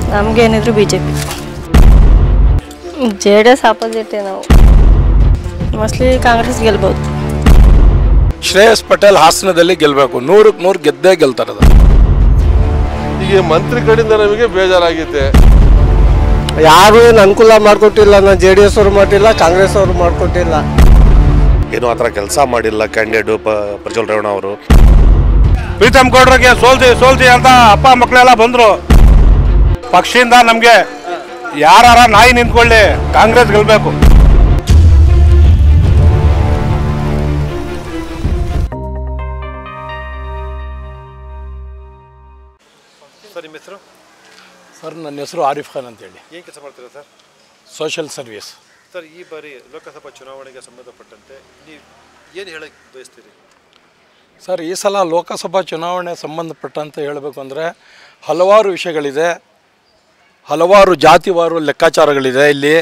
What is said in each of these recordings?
ನಮಗೇನಿದ್ರು B J P J D S ಆಪೋಸಿಟೇ ನಾವು mostly Congress ಗೆಲ್ಬೋದು ಶ್ರೇಯಸ್ ಪಟೇಲ್ ಹಾಸನದಲ್ಲಿ ಗೆಲ್ಲಬೇಕು ನೂರಕ್ಕೆ ನೂರು ಗೆದ್ದೇ ಗೆಲ್ತಾರದ ಈಗ ಮಂತ್ರಿ ಕಡೆಯಿಂದ ನಮಗೆ ಬೇಜಾರಾಗಿದೆ ಯಾರು ಏನು ಅನುಕೂಲ ಮಾಡಿಕೊಟ್ಟಿಲ್ಲ ನಾ ಜೆ ಡಿ ಎಸ್ ಅವ್ರು ಮಾಡಿಲ್ಲ ಕಾಂಗ್ರೆಸ್ ಅವರು ಮಾಡಿಕೊಟ್ಟಿಲ್ಲ ಏನೂ ಆ ಥರ ಕೆಲಸ ಮಾಡಿಲ್ಲ ಕ್ಯಾಂಡಿಡೇಟು ಪ ಪ್ರಜ್ವಲ್ ರೇವಣ್ಣ ಅವರು ಪ್ರೀತಮ್ ಗೌಡ್ರಿಗೆ ಸೋಲ್ಸಿ ಸೋಲ್ಸಿ ಅಂತ ಅಪ್ಪ ಮಕ್ಕಳೆಲ್ಲ ಬಂದರು ಪಕ್ಷದಿಂದ ನಮಗೆ ಯಾರ ನಾಯಿ ನಿಂತ್ಕೊಳ್ಳಿ ಕಾಂಗ್ರೆಸ್ ಗೆಲ್ಲಬೇಕು ಸರ್ ನಿಮ್ಮ ಹೆಸರು ಸರ್ ನನ್ನ ಹೆಸರು ಆರಿಫ್ ಖಾನ್ ಅಂತೇಳಿ ಏನು ಕೆಲಸ ಮಾಡ್ತೀರಾ ಸರ್ ಸೋಷಿಯಲ್ ಸರ್ವಿಸ್ ಸರ್ ಈ ಬಾರಿ ಲೋಕಸಭಾ ಚುನಾವಣೆಗೆ ಸಂಬಂಧಪಟ್ಟಂತೆ ನೀವು ಏನು ಹೇಳಕ್ಕೆ ಬಯಸ್ತೀರಿ ಸರ್ ಈ ಸಲ ಲೋಕಸಭಾ ಚುನಾವಣೆ ಸಂಬಂಧಪಟ್ಟಂತೆ ಹೇಳಬೇಕು ಅಂದರೆ ಹಲವಾರು ವಿಷಯಗಳಿದೆ ಹಲವಾರು ಜಾತಿವಾರು ಲೆಕ್ಕಾಚಾರಗಳಿದೆ ಇಲ್ಲಿ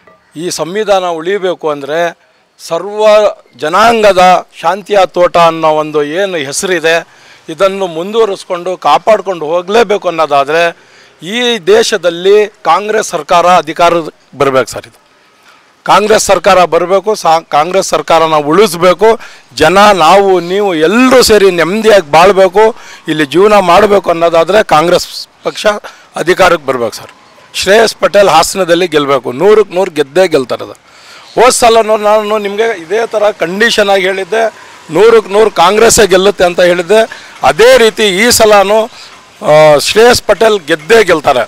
ಈ ಸಂವಿಧಾನ ಉಳಿಬೇಕು ಅಂದರೆ ಸರ್ವ ಜನಾಂಗದ ಶಾಂತಿಯ ತೋಟ ಅನ್ನೋ ಒಂದು ಏನು ಹೆಸರಿದೆ ಇದನ್ನು ಮುಂದುವರಿಸ್ಕೊಂಡು ಕಾಪಾಡಿಕೊಂಡು ಹೋಗಲೇಬೇಕು ಅನ್ನೋದಾದರೆ ಈ ದೇಶದಲ್ಲಿ ಕಾಂಗ್ರೆಸ್ ಸರ್ಕಾರ ಅಧಿಕಾರ ಬರಬೇಕು ಸರ್ ಇದು ಕಾಂಗ್ರೆಸ್ ಸರ್ಕಾರ ಬರಬೇಕು ಸಾ ಕಾಂಗ್ರೆಸ್ ಸರ್ಕಾರನ ಉಳಿಸ್ಬೇಕು ಜನ ನಾವು ನೀವು ಎಲ್ಲರೂ ಸೇರಿ ನೆಮ್ಮದಿಯಾಗಿ ಬಾಳಬೇಕು ಇಲ್ಲಿ ಜೀವನ ಮಾಡಬೇಕು ಅನ್ನೋದಾದರೆ ಕಾಂಗ್ರೆಸ್ ಪಕ್ಷ ಅಧಿಕಾರಕ್ಕೆ ಬರಬೇಕು ಸರ್ ಶ್ರೇಯಸ್ ಪಟೇಲ್ ಹಾಸನದಲ್ಲಿ ಗೆಲ್ಲಬೇಕು ನೂರಕ್ಕೆ ನೂರು ಗೆದ್ದೇ ಗೆಲ್ತಾರದ ಹೋದ ಸಲನೂ ನಾನು ನಿಮಗೆ ಇದೇ ಥರ ಕಂಡೀಷನ್ ಆಗಿ ಹೇಳಿದ್ದೆ ನೂರಕ್ಕೆ ನೂರು ಕಾಂಗ್ರೆಸ್ಸೇ ಗೆಲ್ಲುತ್ತೆ ಅಂತ ಹೇಳಿದ್ದೆ ಅದೇ ರೀತಿ ಈ ಸಲನೂ ಆ, ಶ್ರೇಯಸ್ ಪಟೇಲ್ ಗೆದ್ದೇ ಗೆಲ್ತಾರೆ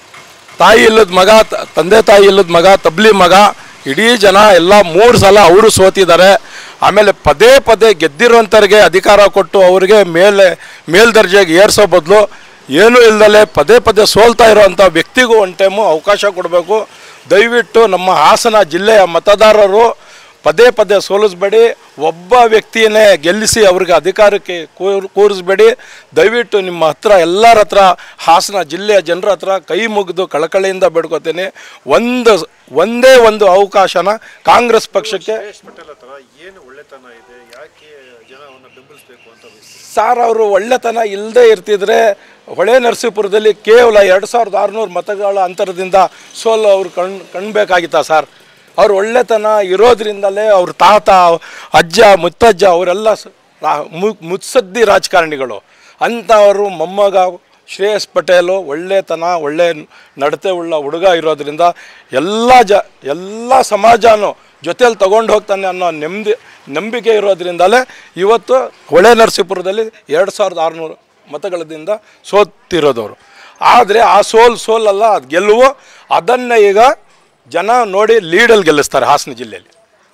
ತಾಯಿ ಇಲ್ಲದ ಮಗ ತ- ತಂದೆ ತಾಯಿ ಇಲ್ಲದ ಮಗ ತಬ್ಲಿ ಮಗ ಇಡೀ ಜನ ಎಲ್ಲ ಮೂರು ಸಲ ಅವರು ಸೋತಿದ್ದಾರೆ ಆಮೇಲೆ ಪದೇ ಪದೇ ಗೆದ್ದಿರೋಂಥವ್ರಿಗೆ ಅಧಿಕಾರ ಕೊಟ್ಟು ಅವರಿಗೆ ಮೇಲೆ ಮೇಲ್ದರ್ಜೆಗೆ ಏರ್ಸೋ ಬದಲು ಏನೂ ಇಲ್ದಲೆ ಪದೇ ಪದೇ ಸೋಲ್ತಾ ಇರೋವಂಥ ವ್ಯಕ್ತಿಗೂ ಒಂದು ಟೈಮು ಅವಕಾಶ ಕೊಡಬೇಕು ದಯವಿಟ್ಟು ನಮ್ಮ ಹಾಸನ ಜಿಲ್ಲೆಯ ಮತದಾರರು ಪದೇ ಪದೇ ಸೋಲಿಸ್ಬೇಡಿ ಒಬ್ಬ ವ್ಯಕ್ತಿಯನ್ನೇ ಗೆಲ್ಲಿಸಿ ಅವ್ರಿಗೆ ಅಧಿಕಾರಕ್ಕೆ ಕೂರ್ ಕೂರಿಸ್ಬೇಡಿ ದಯವಿಟ್ಟು ನಿಮ್ಮ ಹತ್ರ ಎಲ್ಲರ ಹತ್ರ ಹಾಸನ ಜಿಲ್ಲೆಯ ಜನರ ಹತ್ರ ಕೈ ಮುಗಿದು ಕಳಕಳಿಯಿಂದ ಬೇಡ್ಕೋತೀನಿ ಒಂದು ಒಂದೇ ಒಂದು ಅವಕಾಶನ ಕಾಂಗ್ರೆಸ್ ಪಕ್ಷಕ್ಕೆ ಸುರೇಶ್ ಪಟೇಲ್ ಹತ್ರ ಏನು ಒಳ್ಳೆತನ ಇದೆ ಯಾಕೆ ಜನವನ್ನು ಬೆಂಬಲಿಸಬೇಕು ಅಂತ ಬಯಸ್ತೀರಿ ಸಾರ್ ಅವರು ಒಳ್ಳೆತನ ಇಲ್ಲದೆ ಇರ್ತಿದ್ರೆ ಹೊಳೆ ನರಸೀಪುರದಲ್ಲಿ ಕೇವಲ ಎರಡು ಸಾವಿರದ ಆರುನೂರು ಮತಗಳ ಅಂತರದಿಂದ ಸೋಲು ಅವ್ರು ಕಣ್ ಕಾಣಬೇಕಾಗಿತ್ತಾ ಸರ್ ಅವ್ರ ಒಳ್ಳೆತನ ಇರೋದ್ರಿಂದಲೇ ಅವ್ರ ತಾತ ಅಜ್ಜ ಮುತ್ತಜ್ಜ ಅವರೆಲ್ಲ ಸ- ರಾ- ಮು- ಮುತ್ಸದ್ದಿ ರಾಜಕಾರಣಿಗಳು ಅಂಥವರು ಮೊಮ್ಮಗ ಶ್ರೇಯಸ್ ಪಟೇಲು ಒಳ್ಳೆತನ ಒಳ್ಳೆ ನಡತೆ ಉಳ್ಳ ಹುಡುಗ ಇರೋದ್ರಿಂದ ಎಲ್ಲ ಜ ಎಲ್ಲ ಸಮಾಜನೂ ಜೊತೆಲಿ ತಗೊಂಡು ಹೋಗ್ತಾನೆ ಅನ್ನೋ ನೆಮ್ಮದಿ ನಂಬಿಕೆ ಇರೋದ್ರಿಂದಲೇ ಇವತ್ತು ಹೊಳೆ ನರಸೀಪುರದಲ್ಲಿ ಎರಡು ಸಾವಿರದ ಆರುನೂರು ಮತಗಳದಿಂದ ಸೋತಿರೋದವರು ಆದರೆ ಆ ಸೋಲ್ ಸೋಲಲ್ಲ ಅದು ಗೆಲುವು ಅದನ್ನೇ ಈಗ ಜನ ನೋಡಿ ಲೀಡಲ್ಲಿ ಗೆಲ್ಲಿಸ್ತಾರೆ ಹಾಸನ ಜಿಲ್ಲೆಯಲ್ಲಿ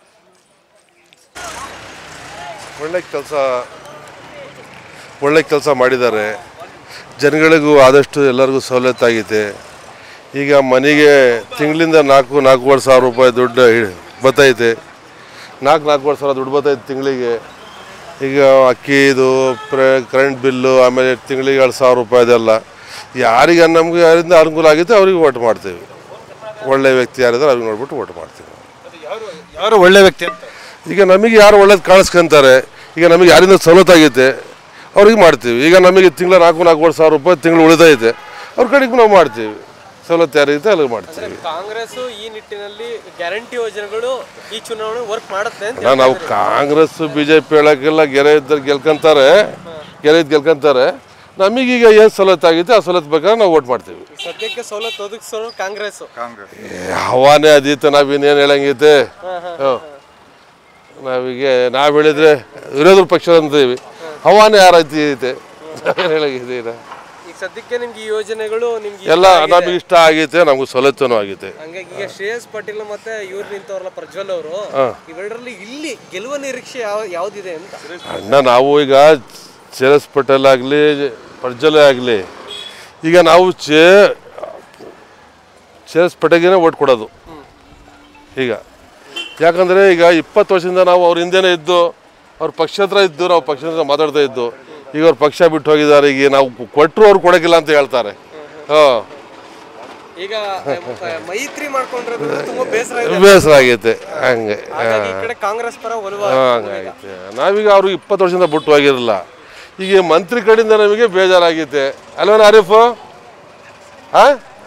ಒಳ್ಳೆ ಕೆಲಸ ಒಳ್ಳೆ ಕೆಲಸ ಮಾಡಿದ್ದಾರೆ ಜನಗಳಿಗೂ ಆದಷ್ಟು ಎಲ್ಲರಿಗೂ ಸವಲತ್ತಾಗಿದೆ ಈಗ ಮನೆಗೆ ತಿಂಗಳಿಂದ ನಾಲ್ಕು ನಾಲ್ಕೂವರೆ ಸಾವಿರ ರೂಪಾಯಿ ದುಡ್ಡು ಹಿ- ಬರ್ತೈತೆ ನಾಲ್ಕು ನಾಲ್ಕೂವರೆ ಸಾವಿರ ದುಡ್ಡು ಬರ್ತೈತೆ ತಿಂಗಳಿಗೆ ಈಗ ಅಕ್ಕಿದು ಪ್ರ ಕರೆಂಟ್ ಬಿಲ್ಲು ಆಮೇಲೆ ತಿಂಗಳಿಗೆ ಎರಡು ಸಾವಿರ ರೂಪಾಯಿದೆಲ್ಲ ಯಾರಿಗೆ ನಮಗೆ ಯಾರಿಂದ ಅನುಕೂಲ ಆಗುತ್ತೆ ಅವ್ರಿಗೆ ಓಟ್ ಮಾಡ್ತೀವಿ ಒಳ್ಳೆ ವ್ಯಕ್ತಿ ಯಾರಿದ್ದಾರೆ ಅವ್ರಿಗೆ ನೋಡ್ಬಿಟ್ಟು ಓಟ್ ಮಾಡ್ತೀವಿ ಯಾರು ಒಳ್ಳೆ ವ್ಯಕ್ತಿ ಅಂತ ಈಗ ನಮಗೆ ಯಾರು ಒಳ್ಳೇದು ಕಾಣಿಸ್ಕೊಂತಾರೆ ಈಗ ನಮಗೆ ಯಾರಿಂದ ಸವಲತ್ತಾಗೈತೆ ಅವ್ರಿಗೆ ಮಾಡ್ತೀವಿ ಈಗ ನಮಗೆ ತಿಂಗಳ ನಾಲ್ಕು ನಾಲ್ಕೂವರೆ ಸಾವಿರ ರೂಪಾಯಿ ತಿಂಗಳು ಉಳಿದೈತೆ ಅವ್ರ ಕಡೆಗೆ ನಾವು ಮಾಡ್ತೀವಿ ಸವಲತ್ತು ಯಾರಿರುತ್ತೆ ಅಲ್ಲಿಗೆ ಮಾಡ್ತೀವಿ ಕಾಂಗ್ರೆಸ್ ಈ ನಿಟ್ಟಿನಲ್ಲಿ ಗ್ಯಾರಂಟಿ ಯೋಜನೆಗಳು ಈ ಚುನಾವಣೆ ವರ್ಕ್ ಮಾಡುತ್ತೆ ಅಂತ ನಾ- ನಾವು ಕಾಂಗ್ರೆಸ್ ಬಿ ಜೆ ಪಿ ಹೇಳೋಕ್ಕೆಲ್ಲ ಗೆರೆ ಇದ್ದರೆ ಗೆಲ್ಕೊಂತಾರೆ ಗೆರೆ ಇದ್ದು ಗೆಲ್ಕೊಂತಾರೆ ನಮಗೀಗ ಏನು ಸವಲತ್ತು ಆಗೈತೆ ಆ ಸವಲತ್ತು ಬೇಕಾದ್ರೆ ನಾವು ಓಟ್ ಮಾಡ್ತೀವಿ ಸದ್ಯಕ್ಕೆ ಸವಲತ್ತು ಒದಗಿಸೋರು ಕಾಂಗ್ರೆಸ್ ಹವಾನೇ ಅದೀತ ನಾವಿನ್ನೇನು ಹೇಳಂಗೈತೆ ಹ್ಞೂ ನಾವೀಗ ನಾವು ಹೇಳಿದ್ರೆ ವಿರೋಧ ಪಕ್ಷ ಅಂತೀವಿ ಹವಾನೇ ಯಾರೈತಿ ಐತೆ ನಾವೇನು ಹೇಳಂಗಿದೆ ಈಗ ಈಗ ಸದ್ಯಕ್ಕೆ ನಿಮ್ಗೆ ಈ ಯೋಜನೆಗಳು ನಿಮ್ಗೆ ಇಷ್ಟ ಎಲ್ಲ ಆಗಿದೆ. ನಮಗೆ ಇಷ್ಟ ಆಗೈತೆ ನಮ್ಗೆ ಸವಲತ್ತೂ ಆಗೈತೆ ಹಂಗಾಗಿ ಈಗ ಶ್ರೇಯಸ್ ಪಾಟೀಲ್ ಮತ್ತೆ ಇವ್ರು ನಿಂತವ್ರಲ್ಲ ಪ್ರಜ್ವಲ್ ಅವರು ಇವೆರಡರಲ್ಲಿ ಇಲ್ಲಿ ಗೆಲುವ ನಿರೀಕ್ಷೆ ಯಾವ ಯಾವ್ದಿದೆ ಅಂತ ಅಣ್ಣ ನಾವು ಈಗ ಚೇರಸ್ ಪಟೇಲ್ ಆಗಲಿ ಪ್ರಜ್ವಲೇ ಆಗಲಿ ಈಗ ನಾವು ಚೇ ಚೇರಸ್ ಪಟೇಲ್ಗೆ ಓಟ್ ಕೊಡೋದು ಈಗ ಯಾಕಂದರೆ ಈಗ ಇಪ್ಪತ್ತು ವರ್ಷದಿಂದ ನಾವು ಅವ್ರ ಹಿಂದೆನೇ ಇದ್ದು ಅವ್ರ ಪಕ್ಷ ಹತ್ರ ಇದ್ದು ನಾವು ಪಕ್ಷ ಹತ್ರ ಮಾತಾಡ್ತಾ ಇದ್ದು ಈಗ ಅವ್ರ ಪಕ್ಷ ಬಿಟ್ಟು ಹೋಗಿದ್ದಾರೆ ಈಗ ನಾವು ಕೊಟ್ಟರು ಅವ್ರು ಕೊಡೋಕ್ಕಿಲ್ಲ ಅಂತ ಹೇಳ್ತಾರೆ ಹಾಂ ಈಗ ಆ, ಮೈತ್ರಿ ಮಾಡ್ಕೊಂಡಿರೋದು ತುಂಬಾ ಬೇಸರ ಇದೆ ಬೇಸರ ಆಗೈತೆ ಹಂಗೆ ಹಾಗಾಗಿ ಈ ಕಡೆ ಕಾಂಗ್ರೆಸ್ ಪರ ಒಲವು ಹಂಗಾಗೈತೆ ನಾವೀಗ ಅವ್ರಿಗೆ ಇಪ್ಪತ್ತು ವರ್ಷದಿಂದ ಬಿಟ್ಟು ಹೋಗಿರಲಿಲ್ಲ ಈಗ ಮಂತ್ರಿ ಕಡೆಯಿಂದ ನಮಗೆ ಬೇಜಾರಾಗೈತೆ ಅಲ್ವೇನ ಆರಿಫು ಹಾಂ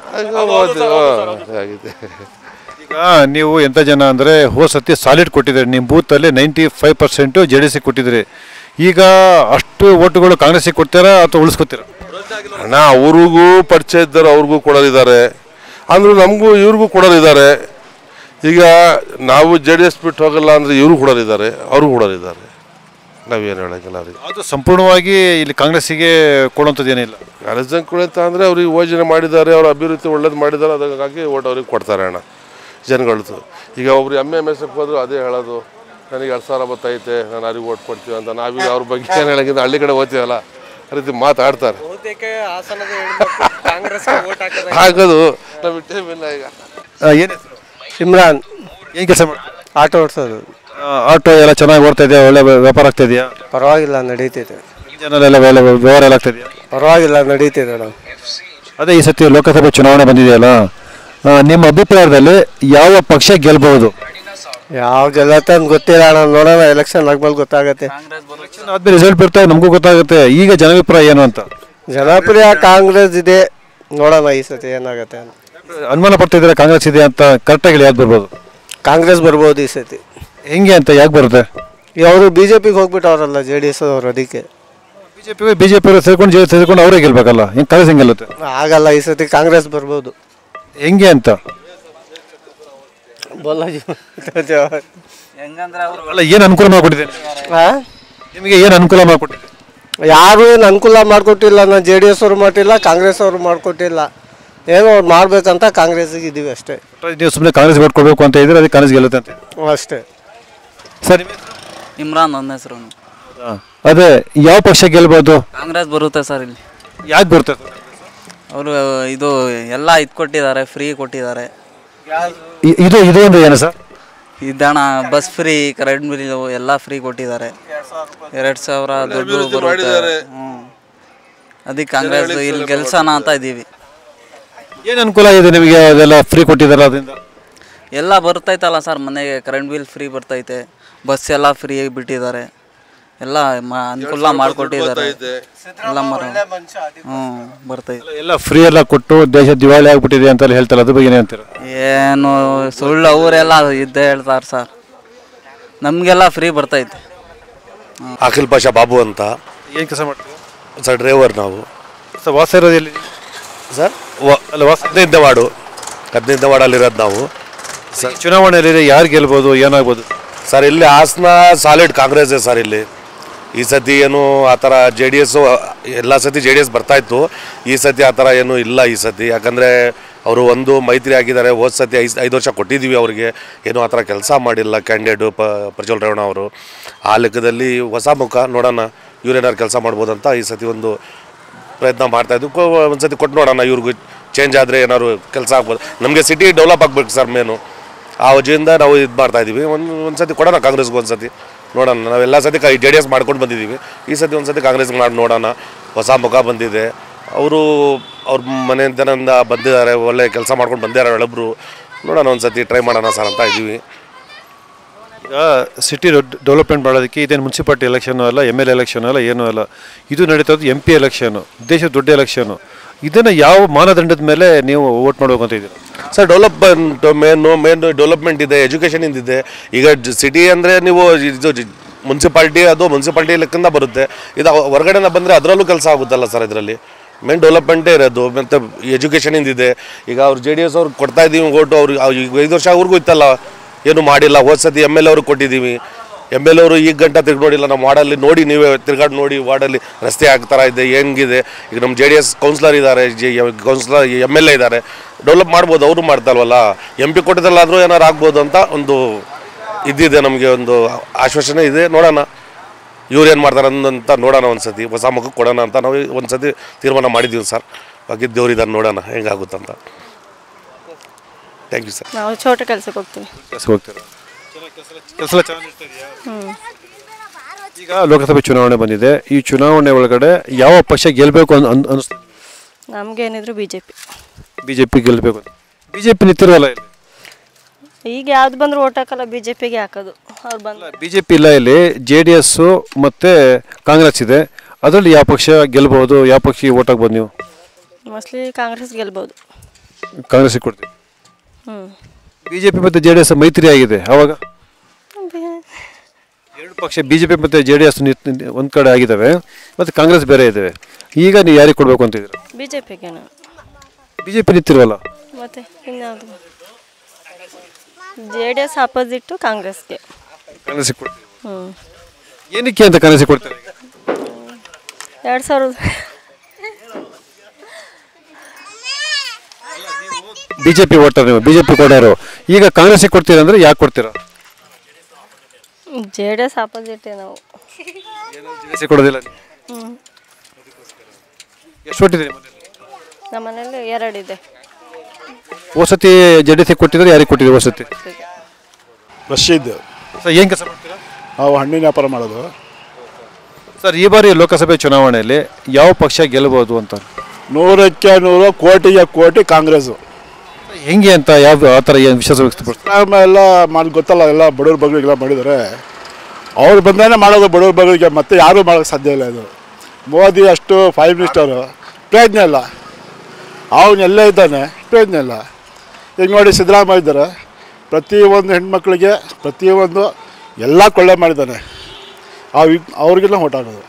ಆಗಿದೆ ಈಗ ನೀವು ಎಂಥ ಜನ ಅಂದರೆ ಹೋದ ಸತಿ ಸಾಲಿಡ್ ಕೊಟ್ಟಿದ್ದೀರಿ ನಿಮ್ಮ ಬೂತಲ್ಲಿ ninety five percent J D C ಕೊಟ್ಟಿದ್ದೀರಿ ಈಗ ಅಷ್ಟು ಓಟುಗಳು ಕಾಂಗ್ರೆಸ್ಸಿಗೆ ಕೊಡ್ತೀರಾ ಅಥವಾ ಉಳಿಸ್ಕೊತೀರಾ ಹಣ ಅವ್ರಿಗೂ ಪರಿಚಯ ಇದ್ದಾರೆ ಅವ್ರಿಗೂ ಕೊಡೋರಿದ್ದಾರೆ ಅಂದ್ರೂ ನಮಗೂ ಇವ್ರಿಗೂ ಕೊಡೋರಿದ್ದಾರೆ ಈಗ ನಾವು ಜೆ ಡಿ ಎಸ್ ಬಿಟ್ಟು ಹೋಗಲ್ಲ ಅಂದರೆ ಇವರು ಕೊಡೋರಿದ್ದಾರೆ ಅವರು ಕೊಡೋರಿದ್ದಾರೆ ನಾವೇನು ಹೇಳೋಂಗಿಲ್ಲ ಅವ್ರಿಗೆ ಅದು ಸಂಪೂರ್ಣವಾಗಿ ಇಲ್ಲಿ ಕಾಂಗ್ರೆಸ್ಸಿಗೆ ಕೊಡುವಂಥದ್ದು ಏನಿಲ್ಲ ಕಾರ್ಯಜಂಕುಳು ಅಂತ ಅಂದರೆ ಅವ್ರಿಗೆ ಯೋಜನೆ ಮಾಡಿದ್ದಾರೆ ಅವ್ರ ಅಭಿವೃದ್ಧಿ ಒಳ್ಳೇದು ಮಾಡಿದ್ದಾರೆ ಅದಕ್ಕಾಗಿ ಓಟ್ ಅವ್ರಿಗೆ ಕೊಡ್ತಾರೆ ಹಣ ಜನಗಳದ್ದು ಈಗ ಒಬ್ರು ಎಮ್ ಎಮ್ ಎಸ್ ಎಫ್ ಹೋದ್ರು ಅದೇ ಹೇಳೋದು ನನಗೆ ಎರಡು ಸಾವಿರ ಬತ್ತೈತೆ ನಾನು ಅವ್ರಿಗೆ ಓಟ್ ಕೊಡ್ತೀವಿ ಅಂತ ನಾವೀಗ ಅವ್ರ ಬಗ್ಗೆ ಏನು ಹೇಳಂಗಿದ್ರೆ ಹಳ್ಳಿ ಕಡೆ ಓದ್ತೀವಲ್ಲ ಆ ರೀತಿ ಮಾತಾಡ್ತಾರೆ ಬಹುತೇಕ ಹಾಸನದ ಹೆಣ್ಮಕ್ಳು ಕಾಂಗ್ರೆಸ್ಗೆ ಓಟ್ ಹಾಕೋದ ಹಾಕೋದು ನಮಗೆ ಟೈಮ್ ಇಲ್ಲ ಈಗ ಏನು ಇಮ್ರಾನ್ ಏನು ಕೆಲಸ ಮಾಡಿ ಆಟೋ ಓಡಿಸೋದು ಆಟೋ ಎಲ್ಲ ಚೆನ್ನಾಗಿ ಓಡ್ತಾ ಇದೆಯಾ ಒಳ್ಳೆ ವ್ಯ- ವ್ಯಾಪಾರ ಆಗ್ತಾ ಇದೆಯಾ ಪರವಾಗಿಲ್ಲ ನಡೀತಿದೆ ಇಂಜನಲ್ಲೆಲ್ಲ ವ್ಯ- ವ್ಯವಹಾರ ಎಲ್ಲ ಆಗ್ತಾ ಇದೆಯಾ ಪರವಾಗಿಲ್ಲ ನಡೀತಿದೆ ನಾವು ಅದೇ ಈ ಸತಿ ಲೋಕಸಭೆ ಚುನಾವಣೆ ಬಂದಿದೆಯಲ್ಲ ಆ, ನಿಮ್ಮ ಅಭಿಪ್ರಾಯದಲ್ಲಿ ಯಾವ ಪಕ್ಷ ಗೆಲ್ಬಹುದು ಯಾವ ಗೆಲ್ಲತ್ತೆ ಅಂತ ಗೊತ್ತಿಲ್ಲ ಅಣ್ಣ ನೋಡೋಣ ಎಲೆಕ್ಷನ್ ಆದ್ಮೇಲೆ ಗೊತ್ತಾಗತ್ತೆ ಆದ್ಮೇಲೆ ರಿಸಲ್ಟ್ ಬರ್ತಾ ನಮಗೂ ಗೊತ್ತಾಗುತ್ತೆ ಈಗ ಜನಾಭಿಪ್ರಾಯ ಏನು ಅಂತ ಜನಪ್ರಿಯ ಕಾಂಗ್ರೆಸ್ ಇದೆ ನೋಡೋಣ ಈ ಸತಿ ಏನಾಗತ್ತೆ ಅಂತ ಅನುಮಾನ ಪಡ್ತಿದ್ರೆ ಕಾಂಗ್ರೆಸ್ ಇದೆ ಅಂತ ಕರೆಕ್ಟಾಗಿ ಯಾವ್ದು ಬರ್ಬೋದು ಕಾಂಗ್ರೆಸ್ ಬರ್ಬೋದು ಈ ಸತಿ ಹೆಂಗೆ ಅಂತ ಯಾಕೆ ಬರುತ್ತೆ ಈಗ ಅವರು ಬಿ ಜೆ ಪಿಗೆ ಹೋಗ್ಬಿಟ್ಟವ್ರಲ್ಲ ಜೆ ಡಿ ಎಸ್ ಅವರು ಅದಕ್ಕೆ ಬಿಜೆಪಿ ಬಿಜೆಪಿ ಸೇರ್ಕೊಂಡು ಜೆ ಸೇರ್ಕೊಂಡು ಅವರೇ ಗೆಲ್ಬೇಕಲ್ಲ ಹೆಂಗೆ ಕಾಂಗ್ರೆಸ್ ಹೆಂಗೆ ಗೆಲ್ಲುತ್ತೆ ಆಗಲ್ಲ ಈ ಸತಿ ಕಾಂಗ್ರೆಸ್ ಬರ್ಬೋದು ಹೆಂಗೆ ಅಂತ ಬೋಲಾಜಿ ಅಲ್ಲ ಏನು ಅನುಕೂಲ ಮಾಡಿಕೊಟ್ಟಿದ್ದೇನೆ ನಿಮಗೆ ಏನು ಅನುಕೂಲ ಮಾಡಿಕೊಟ್ಟಿದೆ ಯಾರು ಏನು ಅನುಕೂಲ ಮಾಡಿಕೊಟ್ಟಿಲ್ಲ ನಾನು ಜೆ ಡಿ ಎಸ್ ಅವರು ಮಾಡಿಲ್ಲ ಕಾಂಗ್ರೆಸ್ ಅವರು ಮಾಡಿಕೊಟ್ಟಿಲ್ಲ ಏನೋ ಅವ್ರು ಮಾಡ್ಬೇಕಂತ ಕಾಂಗ್ರೆಸ್ಸಿಗೆ ಇದ್ದೀವಿ ಅಷ್ಟೇ ನೀವು ಸುಮ್ಮನೆ ಕಾಂಗ್ರೆಸ್ ಓಟ್ ಕೊಡಬೇಕು ಅಂತ ಇದ್ರೆ ಅದಕ್ಕೆ ಕಾಂಗ್ರೆಸ್ ಗೆಲ್ಲುತ್ತೆ ಅಂತ ಅಷ್ಟೇ ಸರ್ ಇಮ್ರಾನ್ ನನ್ನ ಹೆಸರು ಅದೇ ಯಾವ ಪಕ್ಷ ಗೆಲ್ಬೋದು ಕಾಂಗ್ರೆಸ್ ಬರುತ್ತೆ ಸರ್ ಇಲ್ಲಿ ಯಾಕೆ ಬರ್ತದೆ ಅವರು ಇದು ಎಲ್ಲ ಇದು ಕೊಟ್ಟಿದ್ದಾರೆ ಫ್ರೀ ಕೊಟ್ಟಿದ್ದಾರೆ ಇ- ಇದು ಇದು ಅಂದ್ರೆ ಏನು ಸರ್ ಇದಣ ಬಸ್ ಫ್ರೀ ಕರೆಂಟ್ ಬಿಲ್ ಎಲ್ಲ ಫ್ರೀ ಕೊಟ್ಟಿದ್ದಾರೆ ಎರಡು ಸಾವಿರ ದುಡ್ಡು ಬರುತ್ತೆ ಹ್ಮ್. ಅದಕ್ಕೆ ಕಾಂಗ್ರೆಸ್ ಇಲ್ಲಿ ಗೆಲ್ಸೋಣ ಅಂತ ಇದ್ದೀವಿ ಏನು ಅನುಕೂಲ ಇದೆ ನಿಮಗೆ ಅದೆಲ್ಲ ಫ್ರೀ ಕೊಟ್ಟಿದ್ದಾರೆ ಅದರಿಂದ ಎಲ್ಲ ಬರ್ತೈತಲ್ಲ ಸರ್ ಮನೆಗೆ ಕರೆಂಟ್ ಬಿಲ್ ಫ್ರೀ ಬರ್ತೈತೆ ಬಸ್ ಎಲ್ಲ ಫ್ರೀ ಬಿಟ್ಟಿದ್ದಾರೆ ಎಲ್ಲ ಮ- ಅನುಕೂಲ ಮಾಡಿಕೊಟ್ಟಿದ್ದಾರೆ ಎಲ್ಲ ಮರ ಹ್ಞೂ ಬರ್ತೈತೆ ಎಲ್ಲ ಫ್ರೀ ಎಲ್ಲ ಕೊಟ್ಟು ದೇಶ ದಿವಾಳಿ ಆಗ್ಬಿಟ್ಟಿದೆ ಅಂತ ಹೇಳ್ತಾರೆ ಅದ್ರ ಬಗ್ಗೆ ಏನು ಅಂತೀರ ಏನು ಸುಳ್ಳು ಅವರೆಲ್ಲ ಇದ್ದೇ ಹೇಳ್ತಾರೆ ಸರ್ ನಮಗೆಲ್ಲ ಫ್ರೀ ಬರ್ತೈತೆ ಅಖಿಲ್ ಪಾಷಾ ಬಾಬು ಅಂತ ಏನು ಕೆಲಸ ಮಾಡ್ತೀವಿ ಸರ್ ಡ್ರೈವರ್ ನಾವು ಸರ್ ವಾಸ ಇರೋದು ಎಲ್ಲಿ ಸರ್ ವ- ಅಲ್ಲ ವಾಸ ಹದಿನೈದನೇ ವಾರ್ಡು ಹದಿನೈದನೇ ವಾರ್ಡಲ್ಲಿರೋದು ನಾವು ಈ ಚುನಾವಣೆಯಲ್ಲಿ ಯಾರು ಗೆಲ್ಬೋದು ಏನಾಗ್ಬೋದು ಸರ್ ಇಲ್ಲಿ ಹಾಸನ ಸಾಲಿಡ್ ಕಾಂಗ್ರೆಸ್ ಸರ್ ಇಲ್ಲಿ ಈ ಸತಿ ಏನು ಆ ಥರ ಜೆ ಡಿ ಎಸ್ಸು ಎಲ್ಲ ಸತಿ ಜೆ ಡಿ ಎಸ್ ಬರ್ತಾಯಿತ್ತು ಈ ಸತಿ ಆ ಥರ ಏನು ಇಲ್ಲ ಈ ಸತಿ ಯಾಕಂದರೆ ಅವರು ಒಂದು ಮೈತ್ರಿ ಆಗಿದ್ದಾರೆ ಹೋದ ಸತಿ ಐದು ಐದು ವರ್ಷ ಕೊಟ್ಟಿದ್ದೀವಿ ಅವರಿಗೆ ಏನೂ ಆ ಥರ ಕೆಲಸ ಮಾಡಿಲ್ಲ ಕ್ಯಾಂಡಿಡೇಟು ಪ ಪ್ರಜ್ವಲ್ ರೇವಣ್ಣ ಅವರು ಆ ಲೆಕ್ಕದಲ್ಲಿ ಹೊಸ ಮುಖ ನೋಡೋಣ ಇವ್ರೇನಾರು ಕೆಲಸ ಮಾಡ್ಬೋದು ಅಂತ ಈ ಸತಿ ಒಂದು ಪ್ರಯತ್ನ ಮಾಡ್ತಾಯಿದ್ದು ಒಂದು ಸತಿ ಕೊಟ್ಟು ನೋಡೋಣ ಇವ್ರಿಗೂ ಚೇಂಜ್ ಆದರೆ ಏನಾದ್ರು ಕೆಲಸ ಆಗ್ಬೋದು ನಮಗೆ ಸಿಟಿ ಡೆವಲಪ್ ಆಗಬೇಕು ಸರ್ ಮೇನು ಆ ವಜೆಯಿಂದ ನಾವು ಇದು ಮಾಡ್ತಾ ಇದ್ದೀವಿ ಒಂದು ಒಂದು ಸತಿ ಕೊಡೋಣ ಕಾಂಗ್ರೆಸ್ಗೆ ಒಂದು ಸತಿ ನೋಡೋಣ ನಾವೆಲ್ಲ ಸತಿ ಕೈ ಜೆ ಡಿ ಎಸ್ ಮಾಡ್ಕೊಂಡು ಬಂದಿದ್ದೀವಿ ಈ ಸತಿ ಒಂದು ಸತಿ ಕಾಂಗ್ರೆಸ್ಗೆ ಮಾಡಿ ನೋಡೋಣ ಹೊಸ ಮುಖ ಬಂದಿದೆ ಅವರು ಅವ್ರ ಮನೆಯಿಂದನಿಂದ ಬಂದಿದ್ದಾರೆ ಒಳ್ಳೆ ಕೆಲಸ ಮಾಡ್ಕೊಂಡು ಬಂದಿದ್ದಾರೆ ಒಳಬ್ರು ನೋಡೋಣ ಒಂದು ಸತಿ ಟ್ರೈ ಮಾಡೋಣ ಸರ್ ಅಂತ ಇದ್ದೀವಿ ಈಗ ಸಿಟಿ ಡೆವಲಪ್ಮೆಂಟ್ ಮಾಡೋದಕ್ಕೆ ಇದೇನು ಮುನ್ಸಿಪಾಲ್ಟಿ ಎಲೆಕ್ಷನ್ ಅಲ್ಲ ಎಮ್ ಎಲ್ ಎಲೆಕ್ಷನ್ ಅಲ್ಲ ಏನೂ ಅಲ್ಲ ಇದು ನಡೀತದ್ದು ಎಂ ಪಿ ಎಲೆಕ್ಷನು ದೇಶದ ದೊಡ್ಡ ಎಲೆಕ್ಷನು ಇದನ್ನು ಯಾವ ಮಾನದಂಡದ ಮೇಲೆ ನೀವು ವೋಟ್ ಮಾಡಬೇಕು ಅಂತ ಇದ್ದೀರಾ sir development main main development ಇದೆ ಎಜುಕೇಷನ್ ಇದೆ ಈಗ ಸಿಟಿ ಅಂದರೆ ನೀವು ಇದು ಮುನ್ಸಿಪಾಲ್ಟಿ ಅದು ಮುನ್ಸಿಪಾಲ್ಟಿ ಲೆಕ್ಕದಿಂದ ಬರುತ್ತೆ ಇದು ಹೊರಗಡೆನ ಬಂದರೆ ಅದರಲ್ಲೂ ಕೆಲಸ ಆಗುತ್ತಲ್ಲ ಸರ್ ಇದರಲ್ಲಿ ಮೇನ್ ಡೆವಲಪ್ಮೆಂಟೇ ಇರೋದು ಮತ್ತು ಎಜುಕೇಷನ್ ಇದೆ ಈಗ ಅವ್ರು ಜೆ ಡಿ ಎಸ್ ಅವ್ರು ಕೊಡ್ತಾ ಇದ್ದೀವಿ ಓಟು ಅವ್ರು ಈಗ ಐದು ವರ್ಷ ಅವ್ರಿಗೂ ಇತ್ತಲ್ಲ ಏನು ಮಾಡಿಲ್ಲ ಹೋದ ಸತಿ ಎಮ್ ಎಲ್ ಅವ್ರಿಗೆ ಕೊಟ್ಟಿದ್ದೀವಿ ಎಮ್ ಎಲ್ ಅವರು ಈಗ ಗಂಟ ತಿರ್ಗಿ ನೋಡಿಲ್ಲ ನಮ್ಮ ವಾರ್ಡಲ್ಲಿ ನೋಡಿ ನೀವೇ ತಿರ್ಗಾಡಿ ನೋಡಿ ವಾರ್ಡಲ್ಲಿ ರಸ್ತೆ ಆಗ್ತಾರ ಇದೆ ಹೆಂಗಿದೆ ಈಗ ನಮ್ಮ ಜೆ ಡಿ ಎಸ್ ಕೌನ್ಸಿಲರ್ ಇದ್ದಾರೆ ಜಿ ಕೌನ್ಸಿಲರ್ ಎಮ್ ಎಲ್ ಎ ಇದ್ದಾರೆ ಡೆವಲಪ್ ಮಾಡ್ಬೋದು ಅವರು ಮಾಡ್ತಾರಲ್ವಲ್ಲ ಎಂ ಪಿ ಕೊಟ್ಟಿದ್ದಲ್ಲಾದರೂ ಏನಾರು ಆಗ್ಬೋದು ಅಂತ ಒಂದು ಇದಿದೆ ನಮಗೆ ಒಂದು ಆಶ್ವಾಸನೆ ಇದೆ ನೋಡೋಣ ಇವ್ರು ಏನು ಮಾಡ್ತಾರೆ ಅಂತ ನೋಡೋಣ ಒಂದು ಸತಿ ಹೊಸ ಮುಖಕ್ಕೆ ಕೊಡೋಣ ಅಂತ ನಾವು ಒಂದು ಸತಿ ತೀರ್ಮಾನ ಮಾಡಿದ್ದೀವಿ ಸರ್ ಬಾಕಿ ದೇವ್ರಿದ್ದಾರೆ ನೋಡೋಣ ಹೆಂಗಾಗುತ್ತಂತ ಥ್ಯಾಂಕ್ ಯು ಸರ್ ನಾವು ಚೋಟ ಕೆಲ್ಸಕ್ಕೆ ಹೋಗ್ತೀವಿ ಕೆಲಸಕ್ಕೆ ಹೋಗ್ತೀರಾ ಕೆಲಸ ಈಗ ಲೋಕಸಭೆ ಚುನಾವಣೆ ಬಂದಿದೆ ಈ ಚುನಾವಣೆ ಒಳಗಡೆ ಯಾವ ಪಕ್ಷ ಗೆಲ್ಲಬೇಕು ಅನ್ ಅನ್- ಅನಿಸ್ತದೆ ನಮಗೇನಿದ್ರು B J P B J P ಗೆಲ್ಲಬೇಕು ಬಿ ಜೆ ಪಿ ನಿಂತಿರಲ್ಲ ಇಲ್ಲಿ ಈಗ ಯಾವ್ದು ಬಂದರೂ ಓಟ್ ಹಾಕಲ್ಲ ಬಿ ಜೆ ಪಿಗೆ ಹಾಕೋದು ಅವ್ರು ಬಂದು ಬಿ ಜೆ ಪಿ ಇಲ್ಲ ಇಲ್ಲಿ ಜೆ ಡಿ ಎಸ್ಸು ಮತ್ತು ಕಾಂಗ್ರೆಸ್ ಇದೆ ಅದರಲ್ಲಿ ಯಾವ ಪಕ್ಷ ಗೆಲ್ಬಹುದು ಯಾವ ಪಕ್ಷಕ್ಕೆ ಓಟ್ ಹಾಕ್ಬೋದು ನೀವು ಮೋಸ್ಟ್ಲಿ ಕಾಂಗ್ರೆಸ್ ಗೆಲ್ಬೋದು ಕಾಂಗ್ರೆಸ್ಗೆ ಕೊಡ್ತೀವಿ ಹ್ಞೂ ಬಿ ಜೆ ಪಿ ಮತ್ತು ಜೆ ಡಿ ಎಸ್ ಮೈತ್ರಿ ಆಗಿದೆ ಆವಾಗ ಎರಡು ಪಕ್ಷ ಬಿ ಜೆ ಪಿ ಮತ್ತು ಜೆ ಡಿ ಎಸ್ ಒಂದು ಕಡೆ ಆಗಿದ್ದಾವೆ ಮತ್ತು ಕಾಂಗ್ರೆಸ್ ಬೇರೆ ಇದ್ದಾವೆ ಈಗ ನೀವು ಯಾರಿಗೆ ಕೊಡಬೇಕು ಅಂತಿದ್ದೀರಾ ಬಿ ಜೆ ಪಿಗೇನು ಬಿ ಜೆ ಪಿ ನಿಂತಿರುವಲ್ಲ ಮತ್ತು ಇನ್ಯಾವುದು ಜೆ ಡಿ ಎಸ್ ಆಪೋಸಿಟ್ಟು ಕಾಂಗ್ರೆಸ್ಗೆ ಕಾಂಗ್ರೆಸ್ಗೆ ಕೊಡ್ತೀವಿ ಹ್ಞೂ ಏನಕ್ಕೆ ಅಂತ ಕಾಂಗ್ರೆಸ್ಗೆ ಕೊಡ್ತಾರೆ ಈಗ ಎರಡು ಸಾವಿರದ ಬಿ ಜೆ ಪಿ ಓಟರ್ ನೀವು ಬಿ ಜೆ ಪಿ ಕೊಡೋರು ಈಗ ಕಾಂಗ್ರೆಸ್ಗೆ ಕೊಡ್ತೀರಾ ಅಂದರೆ ಯಾಕೆ ಕೊಡ್ತೀರಾ ಜೆ ಡಿ ಎಸ್ ಆಪೋಸಿಟೇ ನಾವು ಜೆ ಡಿ ಕೊಡೋದಿಲ್ಲ ನೀವು. ಹ್ಞೂ ಎಷ್ಟು ಕೊಟ್ಟಿದ್ದೀರಿ ಮನೇಲಿ ನಮ್ಮ ಮನೇಲಿ ಎರಡಿದೆ ವಸತಿ ಜೆ ಡಿ ಎಸ್ ಕೊಟ್ಟಿದ್ರೆ ಯಾರಿಗೆ ಕೊಟ್ಟಿದ್ದೀರಿ ವಸತಿ ರಶೀದ್ ಸರ್ ಏನು ಕೆಲಸ ಮಾಡ್ತೀರಾ ನಾವು ಹಣ್ಣಿನ ವ್ಯಾಪಾರ ಮಾಡೋದು ಸರ್ ಈ ಬಾರಿ ಲೋಕಸಭೆ ಚುನಾವಣೆಯಲ್ಲಿ ಯಾವ ಪಕ್ಷ ಗೆಲ್ಲಬಹುದು ಅಂತ ನೂರಕ್ಕೆ ನೂರು ಕೋಟಿಗೆ ಕೋಟಿ ಕಾಂಗ್ರೆಸ್ಸು ಹೆಂಗೆ ಅಂತ ಯಾವ ಆ ಥರ ಏನು ವಿಶ್ವಾಸ ವ್ಯಕ್ತಪಡಿಸ್ತಾರೆ ರಾಮ ಎಲ್ಲ ಮಾಡಿ ಗೊತ್ತಲ್ಲ ಎಲ್ಲ ಬಡವ್ರ ಬಗ್ಗಳಿಗೆಲ್ಲ ಮಾಡಿದ್ದಾರೆ ಅವ್ರು ಬಂದೇ ಮಾಡೋದು ಬಡವ್ರ ಬಗ್ಗಳಿಗೆ ಮತ್ತೆ ಯಾರೂ ಮಾಡೋಕ್ಕೆ ಸಾಧ್ಯ ಇಲ್ಲ ಇದು ಮೋದಿ ಅಷ್ಟು ಪ್ರೈಮ್ ಮಿನಿಸ್ಟರು ಪ್ರಯೋಜನ ಇಲ್ಲ ಅವನು ಎಲ್ಲೇ ಇದ್ದಾನೆ ಪ್ರಯೋಜನ ಇಲ್ಲ ಈಗ ನೋಡಿ ಸಿದ್ದರಾಮಯ್ಯ ಇದ್ದಾರೆ ಪ್ರತಿಯೊಂದು ಹೆಣ್ಮಕ್ಳಿಗೆ ಪ್ರತಿಯೊಂದು ಎಲ್ಲ ಕೊಳ್ಳೆ ಮಾಡಿದ್ದಾನೆ ಅವ್ ಅವ್ರಿಗೆಲ್ಲ ಓಟ್ ಹಾಕೋದು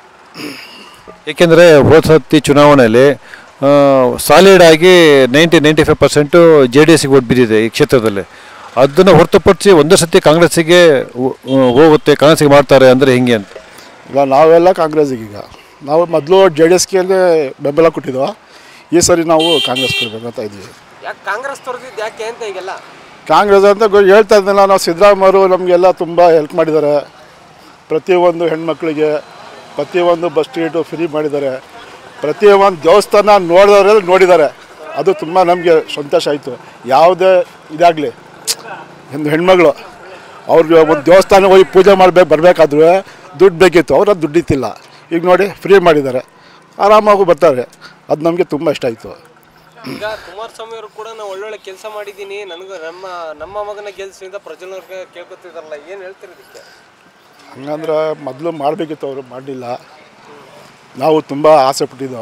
ಏಕೆಂದರೆ ಹೋದ ಸತಿ ಚುನಾವಣೆಯಲ್ಲಿ ಸಾಲಿಡ್ ಆಗಿ ninety ninety five percent J D ಎಸ್ಗೆ ಓಟ್ ಬಿದ್ದಿದೆ ಈ ಕ್ಷೇತ್ರದಲ್ಲಿ ಅದನ್ನು ಹೊರತುಪಡಿಸಿ ಒಂದೇ ಸತಿ ಕಾಂಗ್ರೆಸ್ಸಿಗೆ ಹೋ- ಹೋಗುತ್ತೆ ಕಾಂಗ್ರೆಸ್ಸಿಗೆ ಮಾಡ್ತಾರೆ ಅಂದರೆ ಹೆಂಗೆ ಅಂತ ಈಗ ನಾವೆಲ್ಲ ಕಾಂಗ್ರೆಸ್ಸಿಗೆ ಈಗ ನಾವು ಮೊದಲು ಜೆ ಡಿ ಎಸ್ಗೆ ಬೆಂಬಲ ಕೊಟ್ಟಿದ್ದೋ ಈ ಸರಿ ನಾವು ಕಾಂಗ್ರೆಸ್ ಕೊಡ್ಬೇಕಂತ ಇದ್ದೀವಿ ಯಾಕೆ ಕಾಂಗ್ರೆಸ್ ತೊರೆದಿದ್ದು ಯಾಕೆ ಅಂತ ಈಗೆಲ್ಲ ಕಾಂಗ್ರೆಸ್ ಅಂತ ಗೊ- ಹೇಳ್ತಾ ಇದ್ದಲ್ಲ ನಾವು ಸಿದ್ದರಾಮಯ್ಯರು ನಮಗೆಲ್ಲ ತುಂಬ ಹೆಲ್ಪ್ ಮಾಡಿದ್ದಾರೆ ಪ್ರತಿಯೊಂದು ಹೆಣ್ಮಕ್ಳಿಗೆ ಪ್ರತಿಯೊಂದು ಬಸ್ ಟಿಕೆಟು ಫ್ರೀ ಮಾಡಿದ್ದಾರೆ ಪ್ರತಿಯೊಂದು ದೇವಸ್ಥಾನ ನೋಡಿದವರೆಲ್ಲ ನೋಡಿದ್ದಾರೆ ಅದು ತುಂಬ ನಮಗೆ ಸಂತೋಷ ಆಯಿತು ಯಾವುದೇ ಇದಾಗಲಿ ಒಂದು ಹೆಣ್ಮಗಳು ಅವ್ರಿಗೆ ಒಂದು ದೇವಸ್ಥಾನಕ್ಕೆ ಹೋಗಿ ಪೂಜೆ ಮಾಡಬೇಕು ಬರಬೇಕಾದ್ರೂ ದುಡ್ಡು ಬೇಕಿತ್ತು ಅವ್ರ ದುಡ್ಡು ಇತ್ತಿಲ್ಲ ಈಗ ನೋಡಿ ಫ್ರೀ ಮಾಡಿದ್ದಾರೆ ಆರಾಮಾಗಿ ಬರ್ತಾರೆ ಅದು ನಮಗೆ ತುಂಬ ಇಷ್ಟ ಆಯಿತು ಈಗ ಕುಮಾರಸ್ವಾಮಿ ಅವರು ಕೂಡ ನಾವು ಒಳ್ಳೊಳ್ಳೆ ಕೆಲಸ ಮಾಡಿದ್ದೀನಿ ನನಗೂ ನಮ್ಮ ನಮ್ಮ ಮಗನ ಗೆಲ್ಸಿಂದ ಪ್ರಜ್ವಲ್ನವ್ರಿಗೆ ಕೇಳ್ಕೊತಿದಾರಲ್ಲ ಏನು ಹೇಳ್ತೀರಿ ಇದಕ್ಕೆ ಹಂಗಂದ್ರೆ ಮೊದಲು ಮಾಡಬೇಕಿತ್ತು ಅವರು ಮಾಡಲಿಲ್ಲ ನಾವು ತುಂಬ ಆಸೆ ಪಟ್ಟಿದ್ದೋ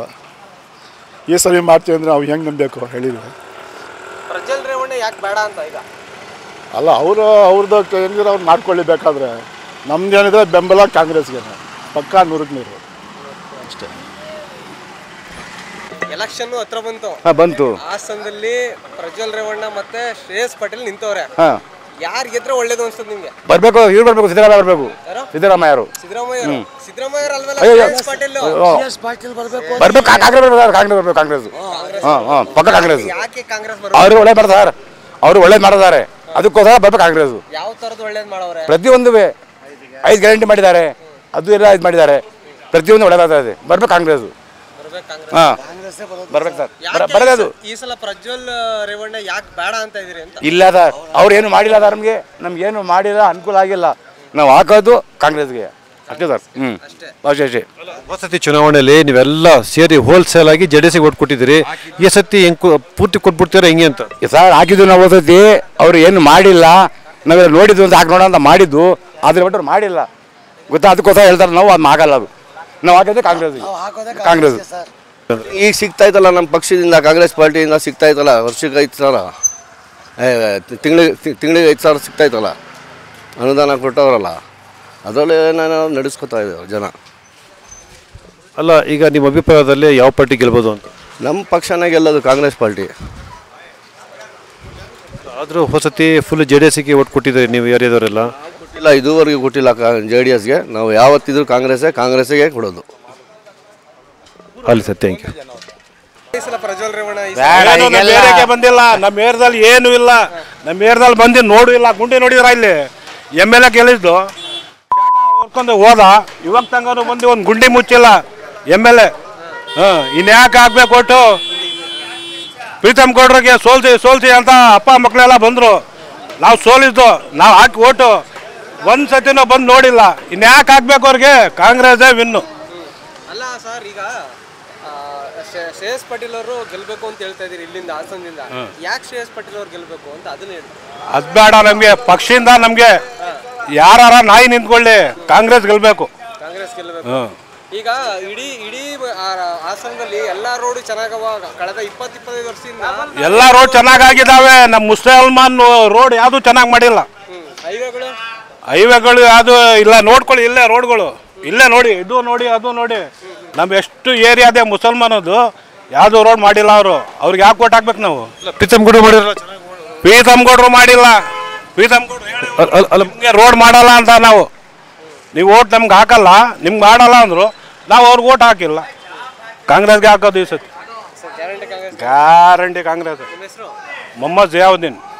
ಈ ಸಲ ಮಾಡ್ತೀವಿ ಅಂದರೆ ನಾವು ಹೆಂಗೆ ನಂಬಬೇಕು ಹೇಳಿದ್ವಿ ಪ್ರಜ್ವಲ್ ರೇವಣ್ಣ ಯಾಕೆ ಬೇಡ ಅಂತ ಈಗ ಅಲ್ಲ ಅವರು ಅವ್ರದ್ದು ಏನಿದ್ರೆ ಅವ್ರು ಮಾಡ್ಕೊಳ್ಳಿ ಬೇಕಾದ್ರೆ ನಮ್ದು ಏನಿದ್ರೆ ಬೆಂಬಲ ಕಾಂಗ್ರೆಸ್ಗೆ ಪಕ್ಕಾ ನೂರಕ್ಕೆ ನೂರು ಅಷ್ಟೇ ಎಲೆಕ್ಷನ್ ಹತ್ರ ಬಂತು ಬಂತು ಹಾಸನದಲ್ಲಿ ಪ್ರಜ್ವಲ್ ರೇವಣ್ಣ ಮತ್ತೆ ಶ್ರೇಯಸ್ ಪಟೇಲ್ ನಿಂತವ್ರೆ ಹಾಂ ಯಾರು ಗೆದ್ರೆ ಒಳ್ಳೇದು ಅನ್ಸ್ತದೆ ನಿಮ್ಗೆ ಬರಬೇಕು ಇವ್ರು ಬರಬೇಕು ಸಿದ್ದರಾಮಯ್ಯ ಬರಬೇಕು ಸಿದ್ದರಾಮಯ್ಯ ಅವರು ಸಿದ್ದರಾಮಯ್ಯ ಸಿದ್ದರಾಮಯ್ಯ ಅಲ್ವಲ್ಲ ಅಯ್ಯೋ, ಅಯ್ಯೋ. ಶ್ರೇಯಸ್ ಪಾಟೀಲ್ ಬರ್ಬೇಕು ಕಾಂಗ್ರೆಸ್ ಬರ್ಬೇಕು ಕಾಂಗ್ರೆಸ್ ಬರ್ಬೇಕು ಕಾಂಗ್ರೆಸ್ ಹಾಂ ಹಾಂ ಪಕ್ಕ ಕಾಂಗ್ರೆಸ್ ಯಾಕೆ ಕಾಂಗ್ರೆಸ್ ಬರ ಅವರು ಒಳ್ಳೇದು ಮಾಡ್ತಾರೆ ಅವರು ಒಳ್ಳೇದು ಮಾಡಿದ್ದಾರೆ ಅದಕ್ಕೋಸ್ಕರ ಬರ್ಬೇಕು ಕಾಂಗ್ರೆಸ್ ಯಾವ ತರದ್ ಒಳ್ಳೇದ್ ಮಾಡವ್ರೆ ಪ್ರತಿಯೊಂದು ಐದು ಗ್ಯಾರಂಟಿ ಮಾಡಿದ್ದಾರೆ ಅದು ಎಲ್ಲ ಇದು ಮಾಡಿದ್ದಾರೆ ಪ್ರತಿಯೊಂದು ಒಳ್ಳೇದಾಗ್ತಾ ಇದೆ ಬರ್ಬೇಕು ಕಾಂಗ್ರೆಸ್ ಬರ್ಬೇಕು ಕಾಂಗ್ರೆಸ್ ಹಾಂ ಬರ್ಬೇಕು ಸರ್ ಯಾಕೆ ಬರೋದು ಅದು ಈ ಸಲ ಪ್ರಜ್ವಲ್ ರೇವಣ್ಣ ಯಾಕೆ ಬೇಡ ಅಂತ ಇದೀರಿ ಅಂತ ಇಲ್ಲ ಸರ್ ಅವ್ರು ಏನು ಮಾಡಿಲ್ಲ ಸರ್ ನಮಗೆ ನಮ್ಗೇನು ಮಾಡಿಲ್ಲ ಅನುಕೂಲ ಆಗಿಲ್ಲ ನಾವು ಹಾಕೋದು ಕಾಂಗ್ರೆಸ್ಗೆ ಅಷ್ಟೇ ಸರ್ ಹ್ಞೂ ಅಷ್ಟೇ ಅಷ್ಟೇ ವಸತಿ ಚುನಾವಣೆಯಲ್ಲಿ ನೀವೆಲ್ಲ ಸೇರಿ ಹೋಲ್ಸೇಲ್ ಆಗಿ ಜೆ ಡಿ ಎಸ್ಗೆ ಓಟ್ ಕೊಟ್ಟಿದ್ದೀರಿ ಈ ಸತಿ ಹೆಂಗ್ ಕೊ- ಪೂರ್ತಿ ಕೊಟ್ಬಿಡ್ತೀರಾ ಹೆಂಗೆ ಅಂತ ಸರ್ ಹಾಕಿದ್ದು ನಾವು ಓದತಿ ಅವ್ರು ಏನು ಮಾಡಿಲ್ಲ ನಾವೆಲ್ಲ ನೋಡಿದ್ದು ಅಂತ ಹಾಕಿ ನೋಡೋ ಅಂತ ಮಾಡಿದ್ದು ಅದ್ರ ಬಿಟ್ಟು ಅವ್ರು ಮಾಡಿಲ್ಲ ಗೊತ್ತಾ ಅದಕ್ಕೋಸ್ಕರ ಹೇಳ್ತಾರೆ ನಾವು ಅದು ಆಗಲ್ಲ ಅದು ನಾವು ಹಾಕಿದ್ರೆ ಕಾಂಗ್ರೆಸ್ ಕಾಂಗ್ರೆಸ್ ಈಗ ಸಿಗ್ತಾ ಇತ್ತಲ್ಲ ನಮ್ಮ ಪಕ್ಷದಿಂದ ಕಾಂಗ್ರೆಸ್ ಪಾರ್ಟಿಯಿಂದ ಸಿಗ್ತಾ ಇತ್ತಲ್ಲ ವರ್ಷಕ್ಕೆ ಐದು ಸಾವಿರ ತಿಂಗಳಿಗೆ ತಿಂಗಳಿಗೆ ಐದು ಸಾವಿರ ಸಿಗ್ತಾ ಇತ್ತಲ್ಲ ಅನುದಾನ ಕೊಟ್ಟವರಲ್ಲ ಅದರಲ್ಲೇ ನಾನು ನಡೆಸ್ಕೊತಾ ಇದ್ದೇವೆ ಜನ ಅಲ್ಲ ಈಗ ನಿಮ್ಮ ಅಭಿಪ್ರಾಯದಲ್ಲಿ ಯಾವ ಪಾರ್ಟಿ ಗೆಲ್ಬೋದು ಅಂತ ನಮ್ಮ ಪಕ್ಷನೇ ಗೆಲ್ಲೋದು ಕಾಂಗ್ರೆಸ್ ಪಾರ್ಟಿ ಆದರೂ ಹೊಸತಿ ಫುಲ್ ಜೆ ಡಿ ಎಸ್ಗೆ ಓಟ್ ಕೊಟ್ಟಿದ್ದೀರಿ ನೀವು ಏರಿಯಾದವರೆಲ್ಲ ಕೊಟ್ಟಿಲ್ಲ ಇದುವರೆಗೂ ಕೊಟ್ಟಿಲ್ಲ ಜೆ ಡಿ ಎಸ್ಗೆ ನಾವು ಯಾವತ್ತಿದ್ರು ಕಾಂಗ್ರೆಸ್ಸೇ ಕಾಂಗ್ರೆಸ್ಸಿಗೆ ಕೊಡೋದು ಅಲ್ಲಿ ಸರ್ ಥ್ಯಾಂಕ್ ಯು ಈ ಸಲ ಪ್ರಜ್ವಲ್ ರೇವಣ್ಣ ಈ ಏನು ನಮ್ಮ ಏರಿಯಾಗೆ ಬಂದಿಲ್ಲ ನಮ್ಮ ಏರಿಯಾದಲ್ಲಿ ಏನೂ ಇಲ್ಲ ನಮ್ಮ ಏರಿಯಾದಲ್ಲಿ ಬಂದು ನೋಡು ಇಲ್ಲ ಗುಂಡಿ ನೋಡಿದ್ರ ಇಲ್ಲಿ ಎಮ್ ಎಲ್ ಎ ಗೆಲ್ಲಿದ್ದು ಹೊರ್ಕೊಂಡು ಹೋದ ಇವಾಗ ತಂಗನು ಬಂದು ಒಂದು ಗುಂಡಿ ಮುಚ್ಚಿಲ್ಲ ಎಮ್ ಎಲ್ ಎ ಹಾಂ ಇನ್ಯಾಕೆ ಹಾಕ್ಬೇಕು ಒಟ್ಟು ಪ್ರೀತಮ್ ಗೌಡ್ರಿಗೆ ಸೋಲ್ಸಿ ಸೋಲ್ಸಿ ಅಂತ ಅಪ್ಪ ಮಕ್ಕಳೆಲ್ಲ ಬಂದರು ನಾವು ಸೋಲಿದ್ದು ನಾವು ಹಾಕಿ ಓಟು ಒಂದು ಸತಿನೂ ಬಂದು ನೋಡಿಲ್ಲ ಇನ್ಯಾಕೆ ಹಾಕ್ಬೇಕು ಅವ್ರಿಗೆ ಕಾಂಗ್ರೆಸ್ಸೇ ವಿನ್ನು ಅಲ್ಲ ಸರ್ ಈಗ ಆ, ಶ್ರೇ- ಶ್ರೇಯಸ್ ಪಾಟೀಲ್ ಅವರು ಗೆಲ್ಬೇಕು ಅಂತ ಹೇಳ್ತಾ ಇದೀರಿ ಇಲ್ಲಿಂದ ಹಾಸನದಿಂದ ಯಾಕೆ ಶ್ರೇಯಸ್ ಪಾಟೀಲ್ ಅವ್ರು ಗೆಲ್ಬೇಕು ಅಂತ ಅದನ್ನ ಹೇಳಿ ಅದು ಬೇಡ ನಮಗೆ ಪಕ್ಷದಿಂದ ನಮಗೆ ಯಾರ ನಾಯಿ ನಿಂತ್ಕೊಳ್ಳಿ ಕಾಂಗ್ರೆಸ್ ಗೆಲ್ಬೇಕು ಕಾಂಗ್ರೆಸ್ ಗೆಲ್ಬೇಕು ಹ್ಮ್. ಈಗ ಇಡೀ ಇಡೀ ಆ- ಹಾಸನದಲ್ಲಿ ಎಲ್ಲಾ ರೋಡ್ ಚೆನ್ನಾಗವ ಕಳೆದ ಇಪ್ಪತ್ತು ಇಪ್ಪತ್ತೈದು ವರ್ಷದಿಂದ ಎಲ್ಲ ರೋಡ್ ಚೆನ್ನಾಗಾಗಿದ್ದಾವೆ ನಮ್ಮ ಮುಸಲ್ಮಾನ್ ರೋಡ್ ಯಾವುದು ಚೆನ್ನಾಗಿ ಮಾಡಿಲ್ಲ ಹ್ಮ್ ಹೈವೇಗಳು ಹೈವೇಗಳು ಯಾವುದು ಇಲ್ಲ ನೋಡ್ಕೊಳ್ಳಿ ಇಲ್ಲೇ ರೋಡ್ಗಳು ಇಲ್ಲೇ ನೋಡಿ ಇದು ನೋಡಿ ಅದು ನೋಡಿ ನಮ್ಮ ಎಷ್ಟು ಏರಿಯಾ ಇದೆ ಮುಸಲ್ಮಾನದು ಯಾವುದು ರೋಡ್ ಮಾಡಿಲ್ಲ ಅವರು ಅವ್ರಿಗೆ ಯಾಕೆ ಓಟ್ ಹಾಕ್ಬೇಕು ನಾವು ಪ್ರೀತಮ್ ಗೌಡ ಮಾಡಿರಲ್ಲ ಪ್ರೀತಮ್ ಗೌಡ್ರು ಮಾಡಿಲ್ಲ ಪ್ರೀತಮ್ ಗೌಡ್ರು ಹೇಳಿ ನಿಮಗೆ ರೋಡ್ ಮಾಡಲ್ಲ ಅಂತ ನಾವು ನೀವು ಓಟ್ ನಮ್ಗೆ ಹಾಕಲ್ಲ ನಿಮ್ಗೆ ಮಾಡಲ್ಲ ಅಂದ್ರು ನಾವು ಅವ್ರಿಗೆ ಓಟ್ ಹಾಕಿಲ್ಲ ಕಾಂಗ್ರೆಸ್ಗೆ ಹಾಕೋದು ಈ ಸತಿ ಗ್ಯಾರಂಟಿ ಕಾಂಗ್ರೆಸ್ ಗ್ಯಾರಂಟಿ ಕಾಂಗ್ರೆಸ್ ನಿಮ್ಮ ಹೆಸರು ಮೊಹಮ್ಮದ್ ಜಿಯಾವುದ್ದೀನ್